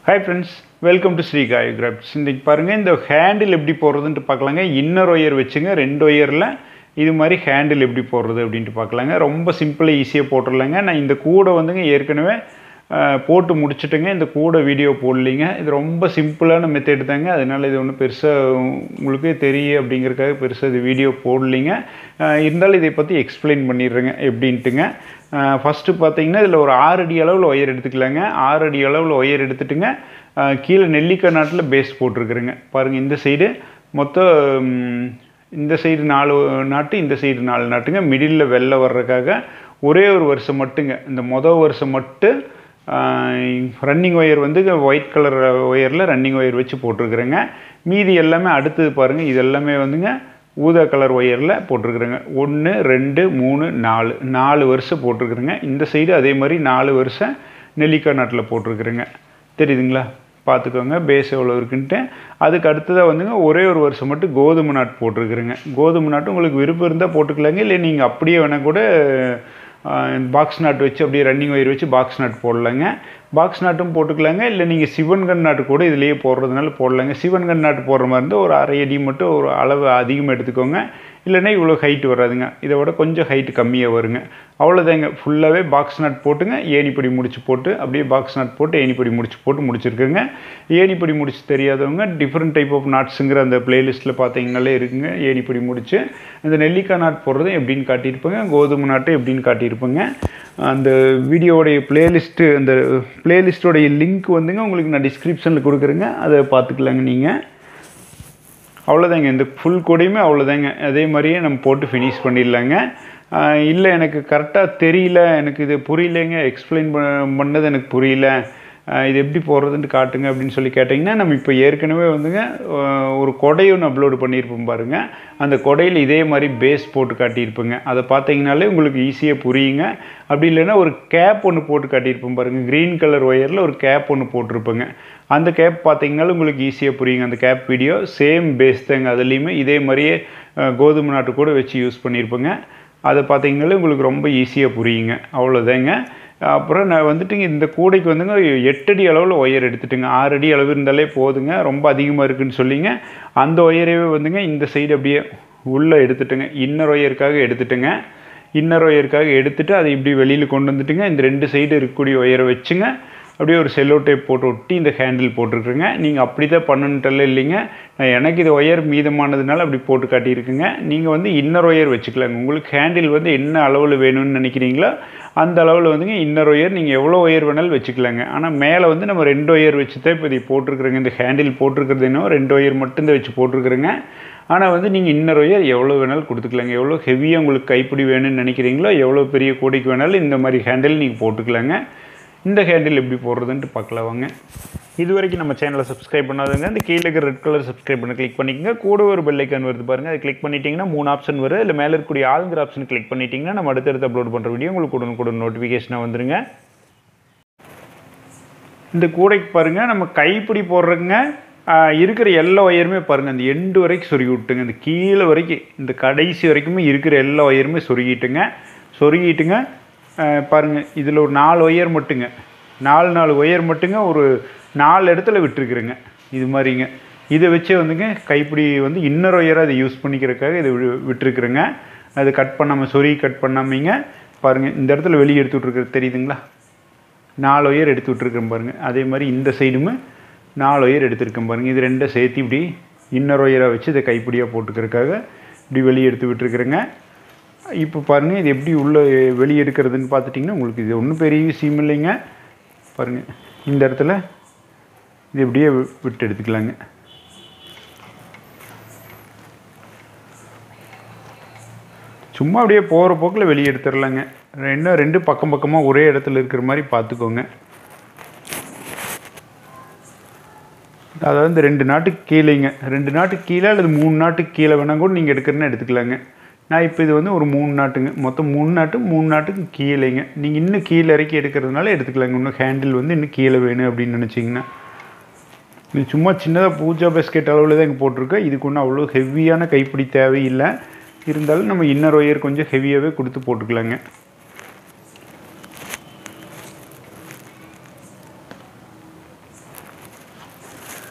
hi friends welcome to Sri Kai crafts இன்றைக்கி பாருங்கள் இந்த ஹேண்டில் எப்படி போடுறதுன்ட்டு பார்க்கலாங்க இன்னர் ஒயர் வச்சுங்க ரெண்டு ஒயரில் இது மாதிரி ஹேண்டில் எப்படி போடுறது அப்படின்ட்டு பார்க்கலாங்க ரொம்ப சிம்பிளாக ஈஸியாக போட்டுடலாங்க நான் இந்த கூடை வந்துங்க ஏற்கனவே அஹ், போட்டு முடிச்சுட்டுங்க இந்த கூடை வீடியோ போடலிங்க இது ரொம்ப சிம்பிளான மெத்தட் தாங்க அதனால் இது ஒன்றும் பெருசாக உங்களுக்கு தெரியும் அப்படிங்கிறதுக்காக பெருசாக இது வீடியோ போடலிங்க அஹ், இருந்தாலும் இதை பற்றி எக்ஸ்பிளைன் பண்ணிடுறேங்க எப்படின்ட்டுங்க ஃபஸ்ட்டு பார்த்தீங்கன்னா இதில் ஒரு ஆறு அடி அளவில் ஒயர் எடுத்துக்கலாங்க ஆறு அடி அளவில் ஒயர் எடுத்துட்டுங்க அஹ், கீழே நெல்லிக்காய் நாட்டில் பேஸ் போட்டிருக்குறேங்க பாருங்கள் இந்த சைடு மொத்தம் ம், இந்த சைடு நாலு நாட்டு இந்த சைடு நாலு நாட்டுங்க மிடில் வெள்ளை வர்றதுக்காக ஒரே ஒரு வருஷம் மட்டுங்க இந்த மொதல் வருஷம் மட்டும் ரன்னிங் ஒயர் வந்து ஒயிட் கலர் ஒயரில் ரன்னிங் ஒயர் வச்சு போட்டிருக்குறேங்க மீதி எல்லாமே அடுத்தது பாருங்கள் இது எல்லாமே வந்துங்க ஊதா கலர் ஒயரில் போட்டிருக்குறேங்க ஒன்று ரெண்டு மூணு நாலு நாலு வருஷம் போட்டிருக்குறேங்க இந்த சைடு அதே மாதிரி நாலு வருஷம் நெல்லிக்காய் நாட்டில் போட்டிருக்குறேங்க தெரியுதுங்களா பார்த்துக்கோங்க பேஸ் எவ்வளோ இருக்குன்ட்டு அதுக்கு அடுத்ததாக வந்துங்க ஒரே ஒரு வருஷம் மட்டும் கோதுமை நாட்டு போட்டிருக்குறேங்க கோதுமை நாட்டு உங்களுக்கு விருப்பம் இருந்தால் போட்டுக்கலாங்க இல்லை நீங்கள் அப்படியே வேணால் கூட பாக்ஸ் நாட் வச்சு அப்படியே ரன்னிங் ஒயர் வச்சு பாக்ஸ் நாட் போடலாங்க பாக்ஸ் நாட்டும் போட்டுக்கலாங்க இல்லை நீங்கள் சிவன்கண் நாட்டு கூட இதுலேயே போடுறதுனால போடலாங்க சிவன்கண் நாட்டு போடுற மாதிரி இருந்தால் ஒரு அரை அடி மட்டும் ஒரு அளவு அதிகமாக எடுத்துக்கோங்க இல்லைன்னா இவ்வளோ ஹைட் வராதுங்க இதை விட கொஞ்சம் ஹைட் கம்மியாக வருங்க அவ்வளோதாங்க ஃபுல்லாகவே பாக்ஸ் நாட் போட்டுங்க ஏணிப்படி முடிச்சு போட்டு அப்படியே பாக்ஸ் நாட் போட்டு ஏணிப்படி முடிச்சு போட்டு முடிச்சிருக்கேங்க ஏணிப்படி முடிச்சு தெரியாதவங்க டிஃப்ரெண்ட் டைப் ஆஃப் நாட்ஸுங்கிற அந்த பிளேலிஸ்ட்டில் பார்த்தீங்கனாலே இருக்குங்க ஏணிப்படி முடிச்சு இந்த நெல்லிக்காய் நாட் போடுறது எப்படின்னு காட்டியிருப்பேங்க கோதுமை நாட்டு எப்படின்னு காட்டியிருப்பேங்க அந்த வீடியோடைய பிளேலிஸ்ட்டு அந்த பிளேலிஸ்ட்டோடைய லிங்க் வந்துங்க உங்களுக்கு நான் டிஸ்கிரிப்ஷனில் கொடுக்குறேங்க அதை பார்த்துக்கலாங்க நீங்கள் அவ்வளோதாங்க இந்த ஃபுல் கூடையுமே அவ்வளோதாங்க அதே மாதிரியே நம்ம போட்டு ஃபினிஷ் பண்ணிடலாங்க ஆஹ் இல்லை எனக்கு கரெக்டாக தெரியல எனக்கு இது புரியலைங்க எக்ஸ்பிளைன் பண்ணது எனக்கு புரியல ஆஹ் இது எப்படி போடுறதுன்ட்டு காட்டுங்க அப்படின்னு சொல்லி கேட்டிங்கன்னா நம்ம இப்போ ஏற்கனவே வந்துங்க ஆஹ் ஒரு கொடை ஒன்று அப்லோடு பண்ணியிருப்போம் பாருங்க அந்த கொடையில் இதே மாதிரி பேஸ் போட்டு காட்டியிருப்பேங்க அதை பார்த்தீங்கனாலே உங்களுக்கு ஈஸியாக புரியுங்க அப்படி இல்லைன்னா ஒரு கேப் ஒன்று போட்டு காட்டியிருப்போம் பாருங்கள் க்ரீன் கலர் ஒயரில் ஒரு கேப் ஒன்று போட்டிருப்பேங்க அந்த கேப் பார்த்தீங்கனாலும் உங்களுக்கு ஈஸியாக புரியுங்க அந்த கேப் வீடியோ சேம் பேஸ் தாங்க அதுலேயுமே இதே மாதிரியே அஹ், கோதுமை நாட்டு கூட வச்சு யூஸ் பண்ணியிருப்பேங்க அதை பார்த்தீங்கனாலே உங்களுக்கு ரொம்ப ஈஸியாக புரியுங்க அவ்வளோதாங்க அப்புறம் நான் வந்துட்டு இந்த கூடைக்கு வந்துங்க எட்டடி அளவில் ஒயர் எடுத்துட்டுங்க ஆறு அடி அளவு இருந்தாலே போதுங்க ரொம்ப அதிகமாக இருக்குன்னு சொல்லிங்க அந்த ஒயரவே வந்துங்க இந்த சைடு அப்படியே உள்ளே எடுத்துட்டுங்க இன்னர் ஒயருக்காக எடுத்துட்டுங்க இன்னர் ஒயருக்காக எடுத்துட்டு அதை இப்படி வெளியில் கொண்டு வந்துட்டுங்க இந்த ரெண்டு சைடு இருக்கக்கூடிய ஒயரை வச்சுங்க அப்படியே ஒரு செல்லோ டேப் போட்டு ஒட்டி இந்த ஹேண்டில் போட்டிருக்குங்க நீங்கள் அப்படி தான் பண்ணணுன்ட்டெல்லாம் இல்லைங்க நான் எனக்கு இது ஒயர் மீதமானதுனால அப்படி போட்டு காட்டியிருக்குங்க நீங்கள் வந்து இன்னர் ஒயர் வச்சுக்கலாங்க உங்களுக்கு ஹேண்டில் வந்து என்ன அளவில் வேணும்னு நினைக்கிறீங்களோ அந்த அளவில் வந்துங்க இன்னர் ஒயர் நீங்கள் எவ்வளோ ஒயர் வேணாலும் வச்சுக்கலாங்க ஆனால் மேலே வந்து நம்ம ரெண்டு ஒயர் வச்சு தான் இப்போ இதை போட்டிருக்குறேங்க இந்த ஹேண்டில் போட்டிருக்கிறது என்ன ரெண்டு ஒயர் மட்டும்தான் வச்சு போட்டிருக்குறேங்க ஆனால் வந்து நீங்கள் இன்னர் ஒயர் எவ்வளோ வேணாலும் கொடுத்துக்கலாங்க எவ்வளோ ஹெவியாக உங்களுக்கு கைப்பிடி வேணும்னு நினைக்கிறீங்களோ எவ்வளோ பெரிய கூடைக்கு வேணாலும் இந்த மாதிரி ஹேண்டில் நீங்கள் போட்டுக்கலாங்க இந்த ஹேண்டில் எப்படி போடுறதுன்ட்டு பார்க்கலாம் வாங்க இது வரைக்கும் நம்ம சேனலை சப்ஸ்கிரைப் பண்ணாதவங்க இந்த கீழே இருக்கிற ரெட் கலர் சப்ஸ்கிரைப் பண்ண கிளிக் பண்ணிக்கங்க கூட ஒரு பெல் ஐக்கான் வருது பாருங்க அதை கிளிக் பண்ணிட்டீங்கன்னா மூணு ஆப்ஷன் வரும் இல்லை மேலே இருக்கக்கூடிய ஆளுங்கிற ஆப்ஷன் கிளிக் பண்ணிட்டீங்கன்னா நம்ம அடுத்தடுத்து அப்லோட் பண்ணுற வீடியோ உங்களுக்கு உடனுக்குடன் நோட்டிஃபிகேஷனாக வந்துருங்க இந்த கூடைக்கு பாருங்கள் நம்ம கைப்பிடி போடுறதுங்க ஆஹ், இருக்கிற எல்லா ஒயருமே பாருங்கள் அந்த எண்டு வரைக்கும் சொருகி விட்டுங்க இந்த கீழே வரைக்கும் இந்த கடைசி வரைக்குமே இருக்கிற எல்லா ஒயருமே சொருகிட்டுங்க சொருகிட்டுங்க ஆஹ், பாருங்க இதில் ஒரு நாலு ஒயர் மட்டுங்க நாலு நாலு ஒயர் மட்டுங்க ஒரு நாலு இடத்துல விட்டுருக்குறேங்க இது மாதிரிங்க இதை வச்சே வந்துங்க கைப்பிடி வந்து இன்னர் ஒயராக அதை யூஸ் பண்ணிக்கிறதுக்காக இதை வி- விட்டுருக்குறேங்க அது கட் பண்ணாமல் சொருகி கட் பண்ணாமீங்க பாருங்கள் இந்த இடத்துல வெளியே எடுத்து விட்ருக்குறது தெரியுதுங்களா நாலு ஒயர் எடுத்து விட்ருக்கேன் பாருங்கள் அதே மாதிரி இந்த சைடுமே நாலு ஒயர் எடுத்திருக்கேன் பாருங்கள் இது ரெண்டை சேர்த்து இப்படி இன்னர் ஒயராக வச்சு இதை கைப்பிடியாக போட்டுக்கிறதுக்காக இப்படி வெளியே எடுத்து விட்டுருக்குறேங்க இப்போ பாருங்கள் இது எப்படி உள்ளே வெளியே எடுக்கிறதுன்னு பார்த்துட்டிங்கன்னா உங்களுக்கு இது ஒன்றும் பெரிய விஷயம் இல்லைங்க பாருங்கள் இந்த இடத்துல இது இப்படியே வி- விட்டு எடுத்துக்கலாங்க சும்மா அப்படியே போகிற போக்கில் வெளியே எடுத்துடலாங்க ரெண்டும் ரெண்டு பக்கம் பக்கமாக ஒரே இடத்துல இருக்கிற மாதிரி பார்த்துக்கோங்க அதாவது இந்த ரெண்டு நாட்டுக்கு கீழேங்க ரெண்டு நாட்டுக்கு கீழே அல்லது மூணு நாட்டுக்கு கீழே வேணால் கூட நீங்கள் எடுக்கிறேன்னு எடுத்துக்கலாங்க நான் இப்போ இது வந்து ஒரு மூணு நாட்டுங்க மொத்தம் மூணு நாட்டு மூணு நாட்டுக்கு கீழேங்க நீங்கள் இன்னும் கீழே இறக்கி எடுக்கிறதுனால எடுத்துக்கலாங்க இன்னும் ஹேண்டில் வந்து இன்னும் கீழே வேணும் அப்படின்னு நினச்சிங்கன்னா இது சும்மா சின்னதாக பூஜா பேஸ்கெட் அளவில் தான் இங்கே போட்டிருக்கேன் இதுக்கு ஒன்றும் அவ்வளோ ஹெவியான கைப்பிடி தேவையில்லை இருந்தாலும் நம்ம இன்னர் ஒயர் கொஞ்சம் ஹெவியாகவே கொடுத்து போட்டுக்கலாங்க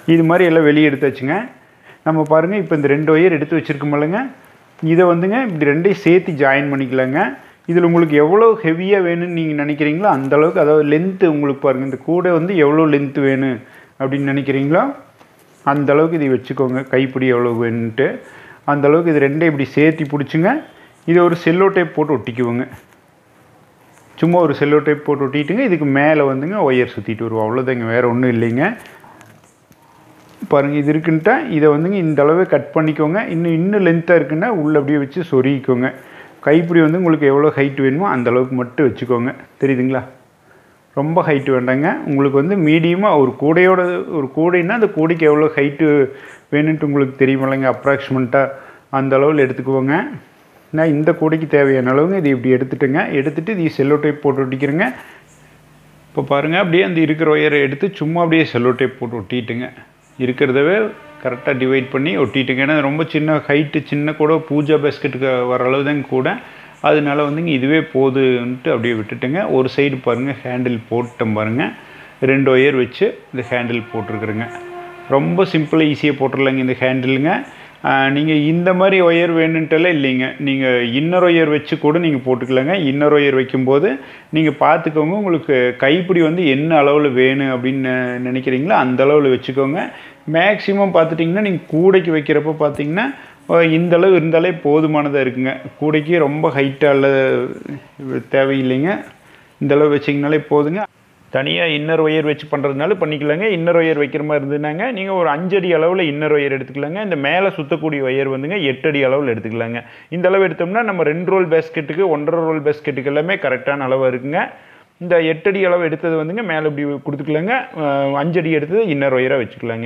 இது மாதிரி எல்லாம் வெளியே எடுத்து வச்சுங்க நம்ம பாருங்கள் இப்போ இந்த ரெண்டு ஒயர் எடுத்து வச்சுருக்கோமில்லங்க இதை வந்துங்க இப்படி ரெண்டையும் சேர்த்து ஜாயின் பண்ணிக்கலாங்க இதில் உங்களுக்கு எவ்வளோ ஹெவியாக வேணும்னு நீங்கள் நினைக்கிறீங்களோ அந்த அளவுக்கு அதாவது லென்த்து உங்களுக்கு பாருங்கள் இந்த கூடை வந்து எவ்வளோ லென்த்து வேணும் அப்படின்னு நினைக்கிறீங்களோ அந்த அளவுக்கு இதை வச்சுக்கோங்க கைப்பிடி எவ்வளோ வேணுன்ட்டு அந்த அளவுக்கு இது ரெண்டையும் இப்படி சேர்த்தி பிடிச்சிங்க இதை ஒரு செல்லோ டேப் போட்டு ஒட்டிக்குவோங்க சும்மா ஒரு செல்லோ டேப் போட்டு ஒட்டிட்டுங்க இதுக்கு மேலே வந்துங்க ஒயர் சுற்றிட்டு வருவோம் அவ்வளோதாங்க வேறு ஒன்றும் இல்லைங்க பாருங்கள் இது இருக்குன்ட்டா இதை வந்துங்க இந்த அளவு கட் பண்ணிக்கோங்க இன்னும் இன்னும் லென்த்தாக இருக்குன்னா உள்ளே அப்படியே வச்சு சொருகிக்கோங்க கைப்பிடி வந்து உங்களுக்கு எவ்வளோ ஹைட் வேணுமோ அந்த அளவுக்கு மட்டும் வச்சுக்கோங்க தெரியுதுங்களா ரொம்ப ஹைட்டு வேண்டாங்க உங்களுக்கு வந்து மீடியமாக ஒரு கூடையோட ஒரு கூடைன்னா அந்த கூடைக்கு எவ்வளோ ஹைட்டு வேணுன்ட்டு உங்களுக்கு தெரியுமில்லைங்க அப்ராக்சிமெண்ட்டாக அந்த அளவில் எடுத்துக்குவோங்க நான் இந்த கூடைக்கு தேவையான அளவுங்க இது இப்படி எடுத்துட்டுங்க எடுத்துகிட்டு இது செல்லோ டைப் போட்டு ஒட்டிக்கிறேங்க இப்போ பாருங்கள் அப்படியே அந்த இருக்கிற ஒயரை எடுத்து சும்மா அப்படியே செல்லோ டேப் போட்டு ஒட்டிட்டுங்க இருக்கிறதவே கரெக்டாக டிவைட் பண்ணி ஒட்டிட்டுங்க ஏன்னா ரொம்ப சின்ன ஹைட்டு சின்ன கூட பூஜா பேஸ்கெட்டுக்கு வர அளவு தாங்க கூட அதனால வந்துங்க இதுவே போதுன்ட்டு அப்படியே விட்டுட்டுங்க ஒரு சைடு பாருங்கள் ஹேண்டில் போட்டோம் பாருங்கள் ரெண்டு ஒயர் வச்சு இந்த ஹேண்டில் போட்டிருக்குறேங்க ரொம்ப சிம்பிளாக ஈஸியாக போட்டுடலாங்க இந்த ஹேண்டிலுங்க நீங்கள் இந்த மாதிரி ஒயர் வேணுன்ட்டெல்லாம் இல்லைங்க நீங்கள் இன்னர் ஒயர் வச்சு கூட நீங்கள் போட்டுக்கலாங்க இன்னர் ஒயர் வைக்கும்போது நீங்கள் பார்த்துக்கோங்க உங்களுக்கு கைப்பிடி வந்து என்ன அளவில் வேணும் அப்படின்னு நினைக்கிறீங்களோ அந்த அளவில் வச்சுக்கோங்க மேக்ஸிமம் பார்த்துட்டிங்கன்னா நீங்கள் கூடைக்கு வைக்கிறப்ப பார்த்தீங்கன்னா இந்த அளவு இருந்தாலே போதுமானதாக இருக்குங்க கூடைக்கு ரொம்ப ஹைட்டாக தேவையில்லைங்க இந்த அளவு வச்சிங்கனாலே போதுங்க தனியாக இன்னர் ஒயர் வச்சு பண்ணுறதுனால பண்ணிக்கலாங்க இன்னர் ஒயர் வைக்கிற மாதிரி இருந்ததுனாங்க நீங்கள் ஒரு அஞ்சடி அளவில் இன்னர் ஒயர் எடுத்துக்கலாங்க இந்த மேலே சுற்றக்கூடிய ஒயர் வந்துங்க எட்டு அடி அளவில் எடுத்துக்கலாங்க இந்த அளவு எடுத்தோம்னா நம்ம ரெண்டு ரோல் பேஸ்கெட்டுக்கு ஒன்றரை ரோல் பேஸ்கெட்டுக்கு எல்லாமே கரெக்டான அளவு இருக்குங்க இந்த எட்டடி அளவு எடுத்தது வந்துங்க மேலே இப்படி கொடுத்துக்கலாங்க அஞ்சடி எடுத்தது இன்னர் ஒயராக வச்சுக்கலாங்க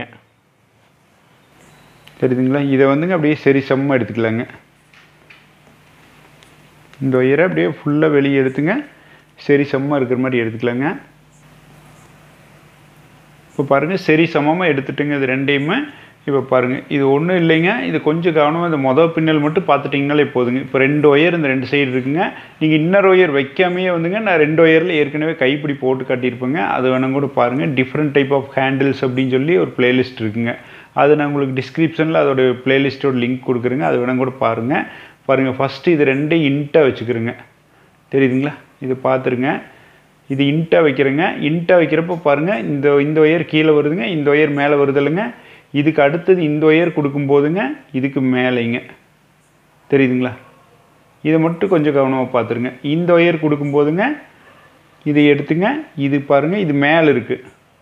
தெரியுதுங்களா இதை வந்துங்க அப்படியே சரி சமமாக எடுத்துக்கலாங்க இந்த ஒயரை அப்படியே ஃபுல்லாக வெளியே எடுத்துங்க சரி சமமாக இருக்கிற மாதிரி எடுத்துக்கலாங்க இப்போ பாருங்கள் சரி சமமாக எடுத்துட்டுங்க இது ரெண்டையுமே இப்போ பாருங்கள் இது ஒன்றும் இல்லைங்க இது கொஞ்சம் கவனமாக இந்த மொதல் பின்னல் மட்டும் பார்த்துட்டிங்கனாலே போதுங்க இப்போ ரெண்டு ஒயர் இந்த ரெண்டு சைடு இருக்குங்க நீங்கள் இன்னர் ஒயர் வைக்காமையே வந்துங்க நான் ரெண்டு ஒயரில் ஏற்கனவே கைப்பிடி போட்டு காட்டியிருப்பேங்க அது வேணும் கூட பாருங்கள் டிஃப்ரெண்ட் டைப் ஆஃப் ஹேண்டில்ஸ் அப்படின்னு சொல்லி ஒரு பிளேலிஸ்ட் இருக்குங்க அது நான் உங்களுக்கு டிஸ்கிரிப்ஷனில் அதோட பிளேலிஸ்ட்டோட லிங்க் கொடுக்குறேங்க அது வேணும் கூட பாருங்கள் பாருங்கள் ஃபஸ்ட்டு இது ரெண்டையும் இன்ட்டாக வச்சுக்கிறேங்க தெரியுதுங்களா இது பார்த்துருங்க இது இன்ட்டாக வைக்கிறேங்க இன்ட்டாக வைக்கிறப்போ பாருங்கள் இந்த இந்த ஒயர் கீழே வருதுங்க இந்த ஒயர் மேலே வருது இல்லைங்க இதுக்கு அடுத்தது இந்த ஒயர் கொடுக்கும்போதுங்க இதுக்கு மேலேங்க தெரியுதுங்களா இதை மட்டும் கொஞ்சம் கவனமாக பார்த்துருங்க இந்த ஒயர் கொடுக்கும்போதுங்க இதை எடுத்துங்க இது பாருங்கள் இது மேலே இருக்குது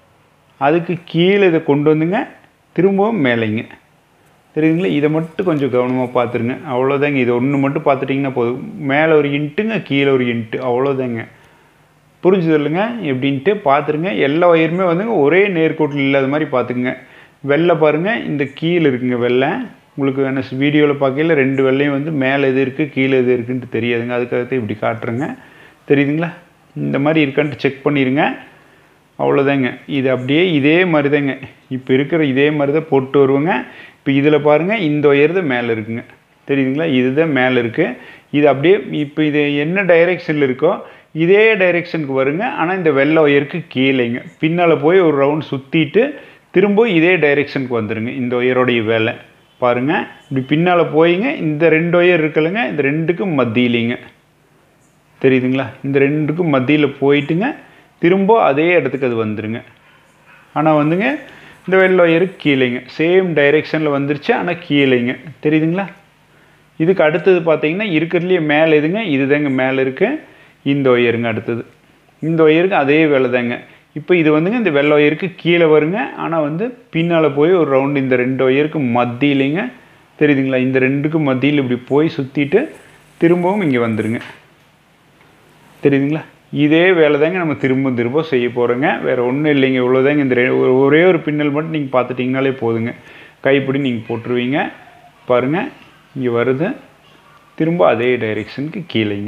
அதுக்கு கீழே இதை கொண்டு வந்துங்க திரும்பவும் மேலேங்க தெரியுதுங்களா இதை மட்டும் கொஞ்சம் கவனமாக பார்த்துருங்க அவ்வளோதாங்க இது ஒன்று மட்டும் பார்த்துட்டிங்கன்னா போதும் மேலே ஒரு இன்ட்டுங்க கீழே ஒரு இன்ட்டு அவ்வளோதாங்க புரிஞ்சுது இல்லைங்க எப்படின்ட்டு பார்த்துருங்க எல்லா ஒயருமே வந்துங்க ஒரே நேர்கோட்டில் இல்லாத மாதிரி பார்த்துக்குங்க வெள்ளை பாருங்கள் இந்த கீழே இருக்குங்க வெள்ளை உங்களுக்கு என்ன வீடியோவில் பார்க்கல ரெண்டு வெள்ளையும் வந்து மேலே எது இருக்குது கீழே எது இருக்குன்ட்டு தெரியாதுங்க அதுக்காகத்தான் இப்படி காட்டுறேங்க தெரியுதுங்களா இந்த மாதிரி இருக்கான்ட்டு செக் பண்ணிடுங்க அவ்வளோதாங்க இது அப்படியே இதே மாதிரி தாங்க இப்போ இருக்கிற இதே மாதிரி தான் போட்டு வருவோங்க இப்போ இதில் பாருங்கள் இந்த ஒயர் தான் மேலே இருக்குங்க தெரியுதுங்களா இதுதான் மேலே இருக்குது இது அப்படியே இப்போ இது என்ன டைரெக்ஷனில் இருக்கோ இதே டைரெக்ஷனுக்கு வருங்க ஆனால் இந்த வெள்ளை ஒயருக்கு கீழேங்க பின்னால் போய் ஒரு ரவுண்ட் சுற்றிட்டு திரும்ப இதே டைரெக்ஷனுக்கு வந்துடுங்க இந்த ஒயரோடைய வேலை பாருங்கள் இப்படி பின்னால் போயிங்க இந்த ரெண்டு ஒயர் இருக்குல்லங்க இந்த ரெண்டுக்கும் மத்தியிலிங்க தெரியுதுங்களா இந்த ரெண்டுக்கும் மத்தியில் போயிட்டுங்க திரும்ப அதே இடத்துக்கு அது வந்துடுங்க ஆனால் வந்துங்க இந்த வெள்ளை ஒயருக்கு கீழேங்க சேம் டைரெக்ஷனில் வந்துருச்சு ஆனால் கீழேங்க தெரியுதுங்களா இதுக்கு அடுத்தது பார்த்தீங்கன்னா இருக்கிறதுலையே மேலே எதுங்க இதுதாங்க மேலே இருக்கு இந்த ஒயருங்க அடுத்தது இந்த ஒயருக்கு அதே வேலை தாங்க இப்போ இது வந்துங்க இந்த வெள்ளை ஒயருக்கு கீழே வருங்க ஆனால் வந்து பின்னால் போய் ஒரு ரவுண்டு இந்த ரெண்டு ஒயருக்கு மத்தியிலைங்க தெரியுதுங்களா இந்த ரெண்டுக்கும் மத்தியில் இப்படி போய் சுற்றிட்டு திரும்பவும் இங்கே வந்துருங்க தெரியுதுங்களா இதே வேலை தாங்க நம்ம திரும்ப திரும்ப செய்ய போகிறோங்க வேறு ஒன்றும் இல்லைங்க இவ்வளோதாங்க இந்த ரெ- ஒரு- ஒரே ஒரு பின்னல் மட்டும் நீங்கள் பார்த்துட்டிங்கனாலே போதுங்க கைப்பிடி நீங்கள் போட்டுருவீங்க பாருங்கள் இங்கே வருது திரும்ப அதே டைரெக்ஷனுக்கு கீழேங்க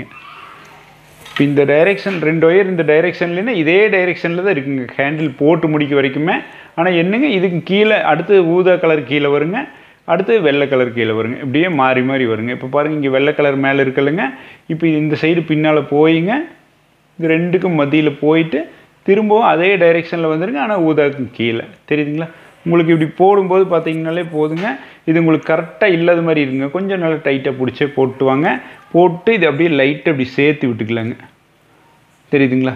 இப்போ இந்த டைரெக்ஷன் ரெண்டு ஒயர் இந்த டைரெக்ஷன்லேன்னா இதே டைரெக்ஷனில் தான் இருக்குங்க ஹேண்டில் போட்டு முடிக்க வரைக்குமே ஆனால் என்னங்க இதுக்கு கீழே அடுத்து ஊதா கலர் கீழே வருங்க அடுத்து வெள்ளை கலர் கீழே வருங்க இப்படியே மாறி மாறி வருங்க இப்போ பாருங்கள் இங்கே வெள்ளை கலர் மேலே இருக்குல்லங்க இப்போ இந்த சைடு பின்னால் போயிங்க இது ரெண்டுக்கும் மத்தியில் போயிட்டு திரும்பவும் அதே டைரெக்ஷனில் வந்துருங்க ஆனால் ஊதாக்கு கீழே தெரியுதுங்களா உங்களுக்கு இப்படி போடும்போது பார்த்தீங்கனாலே போதுங்க இது உங்களுக்கு கரெக்டாக இல்லாத மாதிரி இருக்குங்க கொஞ்சம் நல்லா டைட்டாக பிடிச்சே போட்டு வாங்க போட்டு இது அப்படியே லைட்டாக அப்படி சேர்த்து விட்டுக்கலாங்க தெரியுதுங்களா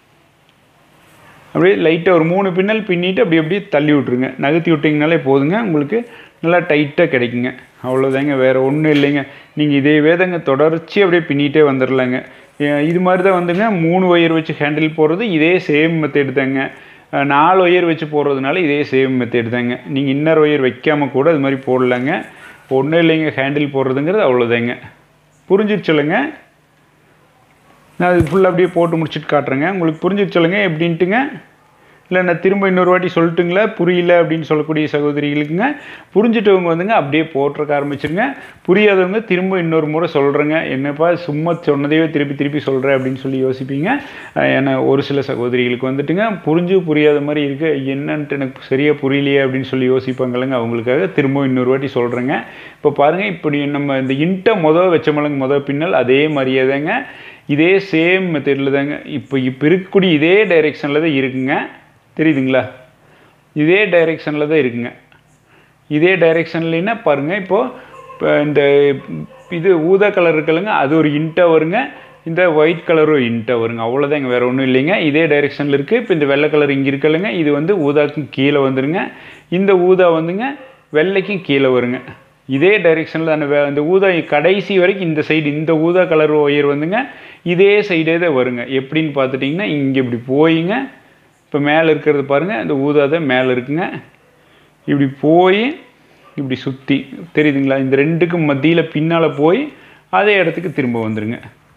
அப்படியே லைட்டாக ஒரு மூணு பின்னல் பின்னிட்டு அப்படி அப்படியே தள்ளி விட்ருங்க நகர்த்தி விட்டிங்கனாலே போதுங்க உங்களுக்கு நல்லா டைட்டாக கிடைக்குங்க அவ்வளோதாங்க வேறு ஒன்றும் இல்லைங்க நீங்கள் இதே வேதங்க தொடர்ச்சி அப்படியே பின்னிட்டே வந்துடலாங்க ஏ- இது மாதிரி தான் வந்துங்க மூணு ஒயர் வச்சு ஹேண்டில் போடுறது இதே சேம் மெத்தேடு தாங்க அஹ், நாலு ஒயர் வச்சு போடுறதுனால இதே சேம் மெத்தேடு தாங்க நீங்கள் இன்னர் ஒயர் வைக்காமல் கூட இது மாதிரி போடலாங்க ஒன்றும் இல்லைங்க ஹேண்டில் போடுறதுங்கிறது அவ்வளோதாங்க புரிஞ்சிருச்சுலங்க நான் அது ஃபுல்லாக அப்படியே போட்டு முடிச்சுட்டு காட்டுறேங்க உங்களுக்கு புரிஞ்சிருச்சுலங்க எப்படின்ட்டுங்க இல்லை நான் திரும்ப இன்னொரு வாட்டி சொல்லட்டுங்களா புரியல அப்படின்னு சொல்லக்கூடிய சகோதரிகளுக்குங்க புரிஞ்சிட்டவங்க வந்துங்க அப்படியே போட்டிருக்க ஆரம்பிச்சிருங்க புரியாதவங்க திரும்ப இன்னொரு முறை சொல்கிறேங்க என்னப்பா சும்மா சொன்னதையே திருப்பி திருப்பி சொல்கிறேன் அப்படின்னு சொல்லி யோசிப்பீங்க அஹ் ஏன்னா ஒரு சில சகோதரிகளுக்கு வந்துட்டுங்க புரிஞ்சு புரியாத மாதிரி இருக்கு என்னன்ட்டு எனக்கு சரியாக புரியலையே அப்படின்னு சொல்லி யோசிப்பாங்கல்லங்க அவங்களுக்காக திரும்ப இன்னொரு வாட்டி சொல்கிறேங்க இப்போ பாருங்கள் இப்படி நம்ம இந்த இன்ட்டை மொதல் வச்சமலங்க மொதல் பின்னல் அதே மாதிரியே தாங்க இதே சேம் மெத்தடில் தாங்க இப்போ இப்போ இருக்கக்கூடிய இதே டைரெக்ஷனில் தான் இருக்குங்க தெரியுதுங்களா இதே டைரெக்ஷனில் தான் இருக்குங்க இதே டைரெக்ஷன்லன்னா பாருங்கள் இப்போது இப்போ இந்த இது ஊதா கலர் இருக்குல்லங்க அது ஒரு இன்ட்டாக வருங்க இந்த ஒயிட் கலர் ஒரு இன்ட்டாக வருங்க அவ்வளோதாங்க வேறு ஒன்றும் இல்லைங்க இதே டைரெக்ஷனில் இருக்குது இப்போ இந்த வெள்ளை கலர் இங்கே இருக்குல்லங்க இது வந்து ஊதாக்கும் கீழே வந்துருங்க இந்த ஊதா வந்துங்க வெள்ளைக்கும் கீழே வருங்க இதே டைரெக்ஷனில் அந்த வே- அந்த ஊதா கடைசி வரைக்கும் இந்த சைடு இந்த ஊதா கலர் ஒயர் வந்துங்க இதே சைடே தான் வருங்க எப்படின்னு பார்த்துட்டிங்கன்னா இங்கே இப்படி போயிங்க இப்போ மேலே இருக்கிறது பாருங்கள் இந்த ஊதா தான் மேலே இருக்குங்க இப்படி போய் இப்படி சுற்றி தெரியுதுங்களா இந்த ரெண்டுக்கும் மத்தியில் பின்னால் போய் அதே இடத்துக்கு திரும்ப வந்துருங்க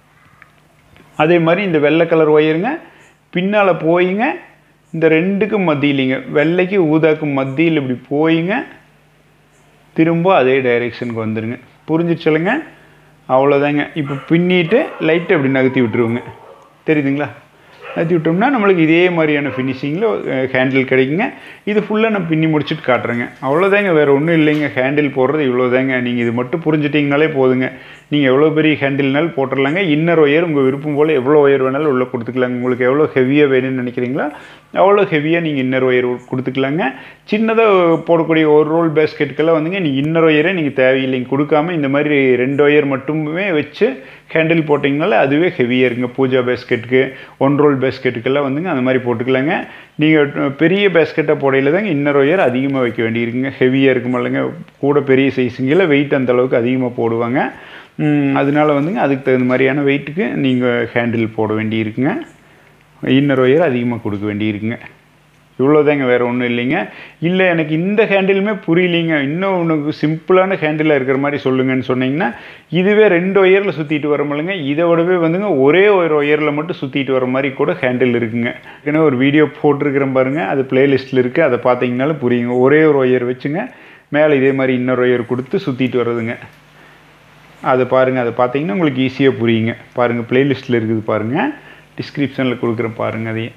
அதே மாதிரி இந்த வெள்ளை கலர் ஒயருங்க பின்னால் போயிங்க இந்த ரெண்டுக்கும் மத்தியிலிங்க வெள்ளைக்கு ஊதாக்கும் மத்தியில் இப்படி போயிங்க திரும்ப அதே டைரெக்ஷனுக்கு வந்துருங்க புரிஞ்சிச்சுலங்க அவ்வளோதாங்க இப்போ பின்னிட்டு லைட்டை அப்படி நகர்த்தி விட்டுருவோங்க தெரியுதுங்களா நகர்த்தி விட்டோம்னா நம்மளுக்கு இதே மாதிரியான ஃபினிஷிங்கில் ஹேண்டில் கிடைக்குங்க இது ஃபுல்லாக நான் பின்னி முடிச்சுட்டு காட்டுறேங்க அவ்வளோதாங்க வேறு ஒன்றும் இல்லைங்க ஹேண்டில் போடுறது இவ்வளோதாங்க நீங்கள் இது மட்டும் புரிஞ்சிட்டிங்கனாலே போதுங்க நீங்கள் எவ்வளோ பெரிய ஹேண்டில்னாலும் போட்டுடலாங்க இன்னர் ஒயர் உங்கள் விருப்பம் போல் எவ்வளோ ஒயர் வேணாலும் உள்ளே கொடுத்துக்கலாங்க உங்களுக்கு எவ்வளோ ஹெவியாக வேணும்னு நினைக்கிறீங்களோ அவ்வளோ ஹெவியாக நீங்கள் இன்னர் ஒயர் கொடுத்துக்கலாங்க சின்னதாக போடக்கூடிய ஒரு ரோல் பேஸ்கெட்டுக்கெல்லாம் வந்துங்க நீங்கள் இன்னர் ஒயரே நீங்கள் தேவையில்லைங்க கொடுக்காம இந்த மாதிரி ரெண்டு ஒயர் மட்டுமே வச்சு ஹேண்டில் போட்டிங்கனால அதுவே ஹெவியாக இருக்குங்க பூஜா பேஸ்கெட்டுக்கு ஒன் ரோல் பேஸ்கெட்டுக்கெல்லாம் வந்துங்க அந்த மாதிரி போட்டுக்கலாங்க நீங்கள் பெரிய பேஸ்கெட்டாக போடையில் தாங்க இன்னர் ஒயர் அதிகமாக வைக்க வேண்டியிருக்குங்க ஹெவியாக இருக்கும் இல்லைங்க கூட பெரிய சைஸுங்கில் வெயிட் அந்த அளவுக்கு அதிகமாக போடுவாங்க ம், அதனால வந்துங்க அதுக்கு தகுந்த மாதிரியான வெயிட்டுக்கு நீங்கள் ஹேண்டில் போட வேண்டியிருக்குங்க இன்னர் ஒயர் அதிகமாக கொடுக்க வேண்டியிருக்குங்க இவ்வளோதாங்க வேறு ஒன்றும் இல்லைங்க இல்லை எனக்கு இந்த ஹேண்டிலுமே புரியலைங்க இன்னும் உனக்கு சிம்பிளான ஹேண்டிலாக இருக்கிற மாதிரி சொல்லுங்கன்னு சொன்னீங்கன்னா இதுவே ரெண்டு ஒயரில் சுற்றிட்டு வர முடியலங்க இதை விடவே வந்துங்க ஒரே ஒரு ஒயரில் மட்டும் சுற்றிட்டு வர மாதிரி கூட ஹேண்டில் இருக்குங்க ஏன்னா ஒரு வீடியோ போட்டிருக்கிறேன் பாருங்கள் அது பிளேலிஸ்ட்டில் இருக்குது அதை பார்த்தீங்கனாலும் புரியுங்க ஒரே ஒரு ஒயர் வச்சுங்க மேலே இதே மாதிரி இன்னொரு ஒயர் கொடுத்து சுற்றிட்டு வர்றதுங்க அதை பாருங்கள் அதை பார்த்தீங்கன்னா உங்களுக்கு ஈஸியாக புரியுங்க பாருங்கள் பிளேலிஸ்ட்டில் இருக்குது பாருங்கள் டிஸ்கிரிப்ஷனில் கொடுக்குறேன் பாருங்கள் அதையும்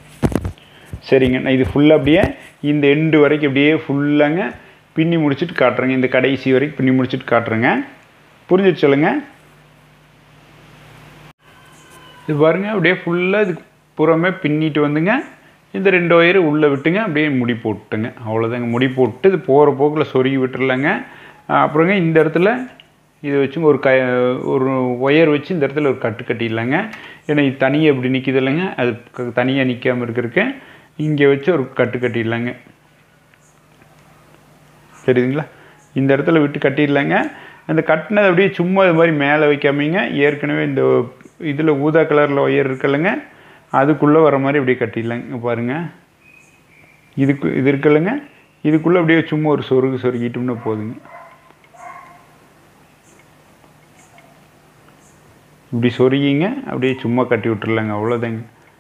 சரிங்க நான் இது ஃபுல்லாக அப்படியே இந்த எண்டு வரைக்கும் அப்படியே ஃபுல்லாங்க பின்னி முடிச்சுட்டு காட்டுறேங்க இந்த கடைசி வரைக்கும் பின்னி முடிச்சுட்டு காட்டுறேங்க புரிஞ்சிட்டு சொல்லுங்க இது பாருங்க அப்படியே ஃபுல்லாக இதுக்கு புறமே பின்னிட்டு வந்துங்க இந்த ரெண்டு ஒயரு உள்ளே விட்டுங்க அப்படியே முடி போட்டுங்க அவ்வளோதாங்க முடி போட்டு இது போகிற போக்கில் சொருகி விட்டுறலாங்க அப்புறங்க இந்த இடத்துல இதை வச்சு ஒரு க ஒரு ஒயர் வச்சு இந்த இடத்துல ஒரு கட்டு கட்டிடலாங்க ஏன்னா இது தனியாக இப்படி நிற்கிது இல்லைங்க அது க- தனியாக நிற்காம இருக்கிறதுக்கு இங்கே வச்சு ஒரு கட்டு கட்டிடலாங்க தெரியுதுங்களா இந்த இடத்துல விட்டு கட்டிடலாங்க அந்த கட்டினது அப்படியே சும்மா இது மாதிரி மேலே வைக்காமீங்க ஏற்கனவே இந்த இதில் ஊதா கலரில் ஒயர் இருக்குல்லங்க அதுக்குள்ளே வர மாதிரி அப்படியே கட்டிடலாங்க இங்க பாருங்க இதுக்கு இது இருக்குல்லங்க இதுக்குள்ளே அப்படியே சும்மா ஒரு சொருகு சொருகிட்டோம்னா போதுங்க இப்படி சொருகிங்க அப்படியே சும்மா கட்டி விட்டுறலாங்க அவ்வளோதாங்க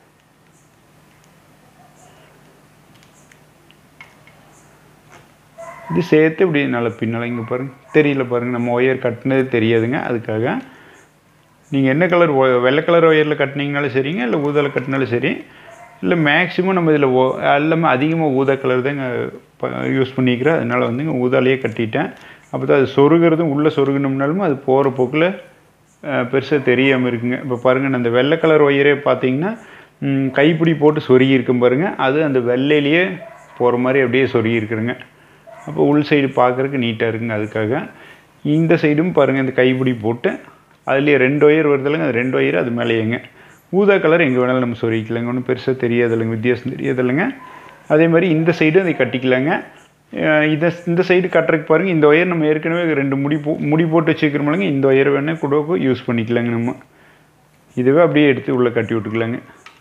இது சேர்த்து இப்படி நல்லா பின்னால் இங்கே பாருங்க தெரியல பாருங்கள் நம்ம ஒயர் கட்டினது தெரியாதுங்க அதுக்காக நீங்கள் என்ன கலர் வெள்ளை கலர் ஒயரில் கட்டினீங்கனாலும் சரிங்க இல்லை ஊதாவில் கட்டினாலும் சரி இல்லை மேக்ஸிமம் நம்ம இதில் ஓ எல்லாமே அதிகமாக ஊதா கலர் தாங்க யூஸ் பண்ணிக்கிறேன் அதனால் வந்துங்க ஊதாலேயே கட்டிட்டேன் அப்போ தான் அது சொருகிறதும் உள்ளே சொருகணும்னாலும் அது போகிற போக்கில் பெருசாக தெரியாமல் இருக்குங்க இப்போ பாருங்கள் அந்த வெள்ளை கலர் ஒயரே பார்த்தீங்கன்னா ம், கைப்பிடி போட்டு சொருகி இருக்கும் பாருங்கள் அது அந்த வெள்ளையிலேயே போகிற மாதிரி அப்படியே சொருகி இருக்குதுங்க அப்போ உள் சைடு பார்க்குறதுக்கு நீட்டாக இருக்குங்க அதுக்காக இந்த சைடும் பாருங்கள் இந்த கைப்பிடி போட்டு அதுலேயே ரெண்டு ஒயர் வருதுலங்க அது ரெண்டு ஒயர் அது மேலேயேங்க ஊதா கலர் எங்கே வேணாலும் நம்ம சொருகிக்கலாங்க ஒன்றும் பெருசாக தெரியாதில்லைங்க வித்தியாசம் தெரியாதில்லைங்க அதே மாதிரி இந்த சைடும் அதை கட்டிக்கலாங்க அஹ் இதை இந்த சைடு கட்டுறதுக்கு பாருங்கள் இந்த ஒயர் நம்ம ஏற்கனவே ரெண்டு முடி போ முடி போட்டு வச்சுக்கிறோம்லங்க இந்த ஒயர் வேணால் கூட யூஸ் பண்ணிக்கலாங்க நம்ம இதுவே அப்படியே எடுத்து உள்ளே கட்டி விட்டுக்கலாங்க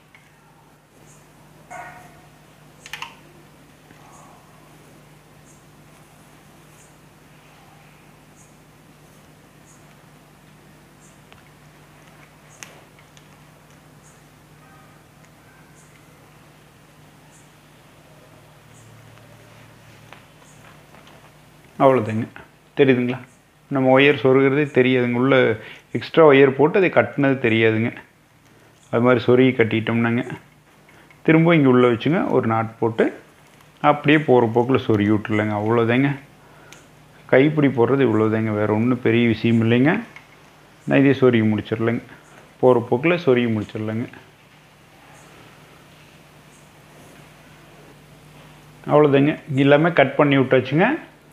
அவ்வளோதாங்க தெரியுதுங்களா நம்ம ஒயர் சொருகிறதே தெரியாதுங்க உள்ள எக்ஸ்ட்ரா ஒயர் போட்டு அதை கட்டினது தெரியாதுங்க அது மாதிரி சொருகி கட்டிட்டோம்னாங்க திரும்ப இங்கே உள்ளே வச்சுங்க ஒரு நாட் போட்டு அப்படியே போகிற போக்கில் சொருகி விட்டுருலங்க அவ்வளோதாங்க கைப்பிடி போடுறது இவ்வளோதாங்க வேறு ஒன்றும் பெரிய விஷயம் இல்லைங்க நான் இதே சொருகி முடிச்சிடலைங்க போகிற போக்கில் சொருகி முடிச்சிடலைங்க அவ்வளோதாங்க எல்லாமே கட் பண்ணி விட்டாச்சுங்க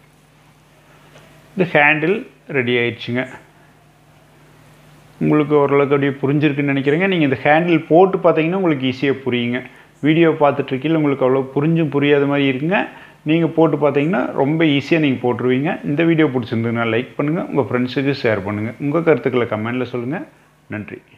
இந்த ஹேண்டில் ரெடி ஆயிடுச்சுங்க உங்களுக்கு ஓரளவுக்கு அப்படியே புரிஞ்சிருக்குன்னு நினைக்கிறேங்க நீங்கள் இந்த ஹேண்டில் போட்டு பார்த்தீங்கன்னா உங்களுக்கு ஈஸியாக புரியுங்க வீடியோ பார்த்துட்ருக்கீங்க உங்களுக்கு அவ்வளோ புரிஞ்சும் புரியாத மாதிரி இருக்குங்க நீங்கள் போட்டு பார்த்தீங்கன்னா ரொம்ப ஈஸியாக நீங்கள் போட்டுருவீங்க இந்த வீடியோ பிடிச்சிருந்ததுன்னா லைக் பண்ணுங்கள் உங்கள் ஃப்ரெண்ட்ஸுக்கு ஷேர் பண்ணுங்கள் உங்கள் கருத்துக்களை கமெண்டில் சொல்லுங்கள் நன்றி